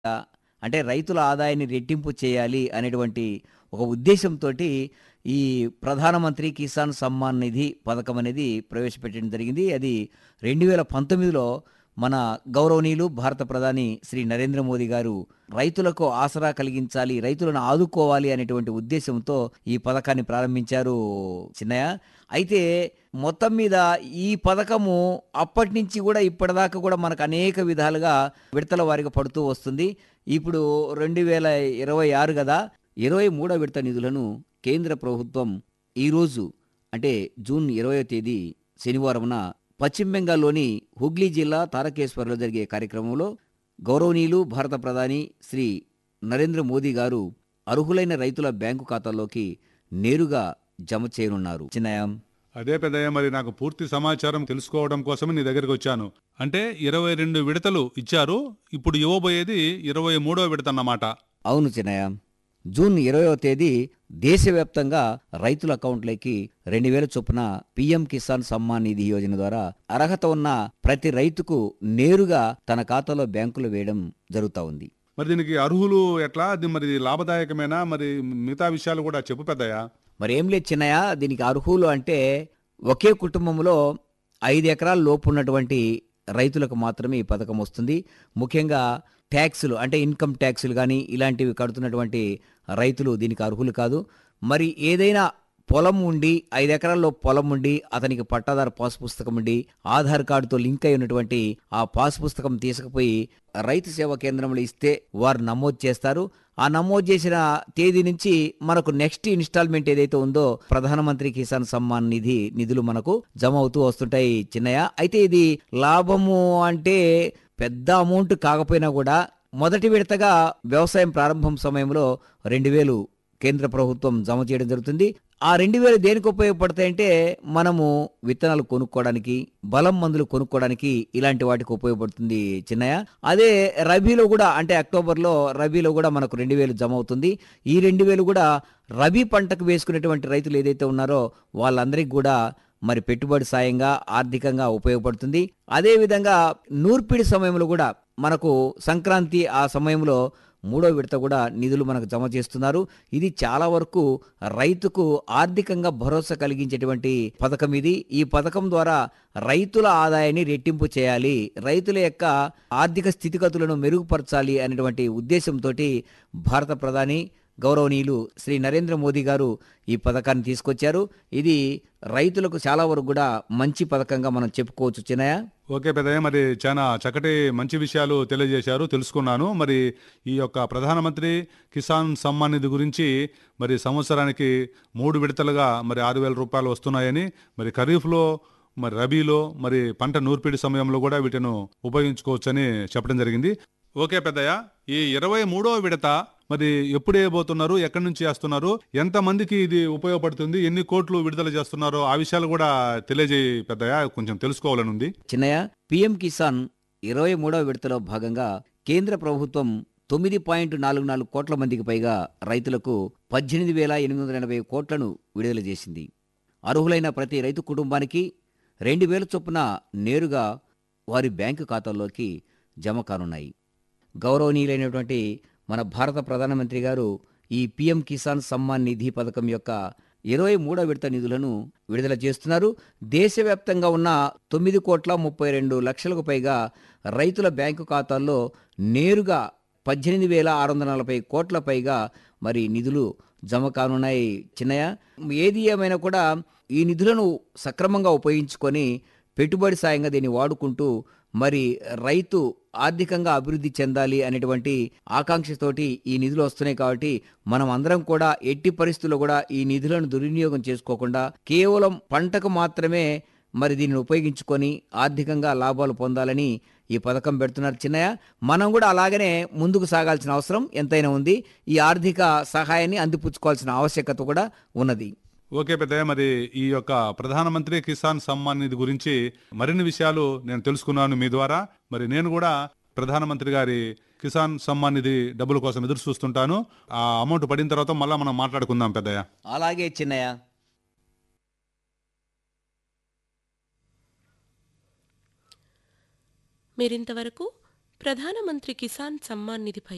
అంటే రైతుల ఆదాయాన్ని రెట్టింపు చేయాలి అనేటువంటి ఒక ఉద్దేశంతోటి ఈ ప్రధానమంత్రి కిసాన్ సమ్మాన్ నిధి పథకం అనేది ప్రవేశపెట్టడం జరిగింది అది రెండు వేల పంతొమ్మిదిలో మన గౌరవనీయులు భారత ప్రధాని శ్రీ నరేంద్ర మోదీ గారు రైతులకు ఆసరా కలిగించాలి రైతులను ఆదుకోవాలి అనేటువంటి ఉద్దేశంతో ఈ పథకాన్ని ప్రారంభించారు చిన్నయ్య అయితే మొత్తం మీద ఈ పథకము అప్పటి నుంచి కూడా ఇప్పటిదాకా కూడా మనకు అనేక విధాలుగా విడతల వారిగా పడుతూ వస్తుంది ఇప్పుడు రెండు వేల ఇరవై ఆరు కదా ఇరవై మూడో విడత నిధులను కేంద్ర ప్రభుత్వం ఈరోజు అంటే జూన్ ఇరవయో తేదీ శనివారంన పశ్చిమ బెంగాల్లోని హుగ్లీ జిల్లా తారకేశ్వర్లో జరిగే కార్యక్రమంలో గౌరవనీయులు భారత ప్రధాని శ్రీ నరేంద్ర మోదీ గారు అర్హులైన రైతుల బ్యాంకు ఖాతాల్లోకి నేరుగా జమ చేయనున్నారు చిన్నయం అదే పెద్దయ్య మరి నాకు పూర్తి సమాచారం తెలుసుకోవడం కోసమే నీ దగ్గరికి వచ్చాను అంటే ఇరవై రెండు విడతలు ఇచ్చారు ఇప్పుడు ఇవ్వబోయేది ఇరవై మూడో విడత అన్నమాట అవును చిన్నయ్య జూన్ ఇరవయో తేదీ దేశవ్యాప్తంగా రైతుల అకౌంట్లకి రెండు వేల చొప్పున పీఎం కిసాన్ సమ్మాన్ నిధి యోజన ద్వారా అర్హత ఉన్న ప్రతి రైతుకు నేరుగా తన ఖాతాలో బ్యాంకులో వేయడం జరుగుతూ ఉంది మరి దీనికి అర్హులు ఎట్లా అది మరి లాభదాయకమేనా మరి మిగతా విషయాలు కూడా చెప్పు పెద్దయ్య మరి ఏం లేదు చిన్నయ్య దీనికి అర్హులు అంటే ఒకే కుటుంబంలో ఐదు ఎకరాల లోపు ఉన్నటువంటి రైతులకు మాత్రమే ఈ పథకం వస్తుంది ముఖ్యంగా ట్యాక్సులు అంటే ఇన్కమ్ ట్యాక్సులు కానీ ఇలాంటివి కడుతున్నటువంటి రైతులు దీనికి అర్హులు కాదు మరి ఏదైనా పొలం ఉండి ఐదు ఎకరాల్లో పొలం ఉండి అతనికి పట్టాదారు పాస్ పుస్తకం ఉండి ఆధార్ కార్డుతో లింక్ అయి ఉన్నటువంటి ఆ పాస్ పుస్తకం తీసుకుపోయి రైతు సేవా కేంద్రంలో ఇస్తే వారు నమోదు చేస్తారు ఆ నమోదు చేసిన తేదీ నుంచి మనకు నెక్స్ట్ ఇన్స్టాల్మెంట్ ఏదైతే ఉందో ప్రధానమంత్రి కిసాన్ సమ్మాన్ నిధి నిధులు మనకు జమ అవుతూ వస్తుంటాయి చిన్నయ్య అయితే ఇది లాభము అంటే పెద్ద అమౌంట్ కాకపోయినా కూడా మొదటి విడతగా వ్యవసాయం ప్రారంభం సమయంలో రెండు వేలు కేంద్ర ప్రభుత్వం జమ చేయడం జరుగుతుంది ఆ రెండు వేలు దేనికి ఉపయోగపడతాయంటే మనము విత్తనాలు కొనుక్కోవడానికి బలం మందులు కొనుక్కోవడానికి ఇలాంటి వాటికి ఉపయోగపడుతుంది చిన్నయ్య అదే రబీలో కూడా అంటే అక్టోబర్లో రబీలో కూడా మనకు రెండు వేలు జమ అవుతుంది ఈ రెండు వేలు కూడా రబీ పంటకు వేసుకునేటువంటి రైతులు ఏదైతే ఉన్నారో వాళ్ళందరికీ కూడా మరి పెట్టుబడి సాయంగా ఆర్థికంగా ఉపయోగపడుతుంది అదేవిధంగా నూర్పిడి సమయంలో కూడా మనకు సంక్రాంతి ఆ సమయంలో మూడో విడత కూడా నిధులు మనకు జమ చేస్తున్నారు ఇది చాలా వరకు రైతుకు ఆర్థికంగా భరోసా కలిగించేటువంటి పథకం ఇది ఈ పథకం ద్వారా రైతుల ఆదాయాన్ని రెట్టింపు చేయాలి రైతుల యొక్క ఆర్థిక స్థితిగతులను మెరుగుపరచాలి అనేటువంటి ఉద్దేశంతో భారత ప్రధాని గౌరవనీయులు శ్రీ నరేంద్ర మోదీ గారు ఈ పథకాన్ని తీసుకొచ్చారు ఇది రైతులకు చాలా వరకు కూడా మంచి పథకంగా మనం చెప్పుకోవచ్చు చిన్నయ్య ఓకే పెద్దయ్య మరి చాలా చక్కటి మంచి విషయాలు తెలియజేశారు తెలుసుకున్నాను మరి ఈ యొక్క ప్రధానమంత్రి కిసాన్ సమ్మాన్ నిధి గురించి మరి సంవత్సరానికి మూడు విడతలుగా మరి ఆరు వేల రూపాయలు వస్తున్నాయని మరి ఖరీఫ్లో మరి రబీలో మరి పంట నూర్పిడి సమయంలో కూడా వీటిని ఉపయోగించుకోవచ్చని చెప్పడం జరిగింది ఓకే పెద్దయ్య ఈ ఇరవై మూడో విడత మరి ఎప్పుడు వేయబోతున్నారు ఎక్కడి నుంచి చేస్తున్నారు ఎంత మందికి ఇది ఉపయోగపడుతుంది ఎన్ని కోట్లు విడుదల చేస్తున్నారో ఆ విషయాలు కూడా తెలియజేయి పెద్దయ్య కొంచెం తెలుసుకోవాలని ఉంది చిన్నయ్య పిఎం కిసాన్ ఇరవై మూడవ విడతలో భాగంగా కేంద్ర ప్రభుత్వం తొమ్మిది పాయింట్ నాలుగు నాలుగు కోట్ల మందికి పైగా రైతులకు పద్దెనిమిది వేల ఎనిమిది వందల ఎనభై కోట్లను విడుదల చేసింది అర్హులైన ప్రతి రైతు కుటుంబానికి రెండు వేల చొప్పున నేరుగా వారి బ్యాంకు ఖాతాల్లోకి జమ కానున్నాయి గౌరవనీయులైనటువంటి మన భారత ప్రధానమంత్రి గారు ఈ పిఎం కిసాన్ సమ్మాన్ నిధి పథకం యొక్క ఇరవై మూడో విడత నిధులను విడుదల చేస్తున్నారు దేశవ్యాప్తంగా ఉన్న తొమ్మిది కోట్ల ముప్పై రెండు లక్షలకు పైగా రైతుల బ్యాంకు ఖాతాల్లో నేరుగా పద్దెనిమిది వేల ఆరు వందల నలభై కోట్ల పైగా మరి నిధులు జమ కానున్నాయి చిన్నయ్య ఏది ఏమైనా కూడా ఈ నిధులను సక్రమంగా ఉపయోగించుకొని పెట్టుబడి సాయంగా దీన్ని వాడుకుంటూ మరి రైతు ఆర్థికంగా అభివృద్ధి చెందాలి అనేటువంటి ఆకాంక్షతోటి ఈ నిధులు వస్తున్నాయి కాబట్టి మనం అందరం కూడా ఎట్టి పరిస్థితుల్లో కూడా ఈ నిధులను దుర్వినియోగం చేసుకోకుండా కేవలం పంటకు మాత్రమే మరి దీనిని ఉపయోగించుకొని ఆర్థికంగా లాభాలు పొందాలని ఈ పథకం పెడుతున్నారు చిన్నయ్య మనం కూడా అలాగనే ముందుకు సాగాల్సిన అవసరం ఎంతైనా ఉంది ఈ ఆర్థిక సహాయాన్ని అందిపుచ్చుకోవాల్సిన ఆవశ్యకత కూడా ఉన్నది ఓకే పెద్దయ్య మరి ఈ యొక్క ప్రధానమంత్రి కిసాన్ సమ్మాన్ నిధి గురించి మరిన్ని విషయాలు నేను తెలుసుకున్నాను మీ ద్వారా మరి నేను కూడా ప్రధానమంత్రి గారి కిసాన్ సమ్మాన్ నిధి డబ్బుల కోసం ఎదురు చూస్తుంటాను ఆ అమౌంట్ పడిన తర్వాత మళ్ళీ మనం మాట్లాడుకుందాం పెద్దయ్య అలాగే చిన్నయ్య మీరింతవరకు ప్రధానమంత్రి కిసాన్ సమ్మాన్ నిధిపై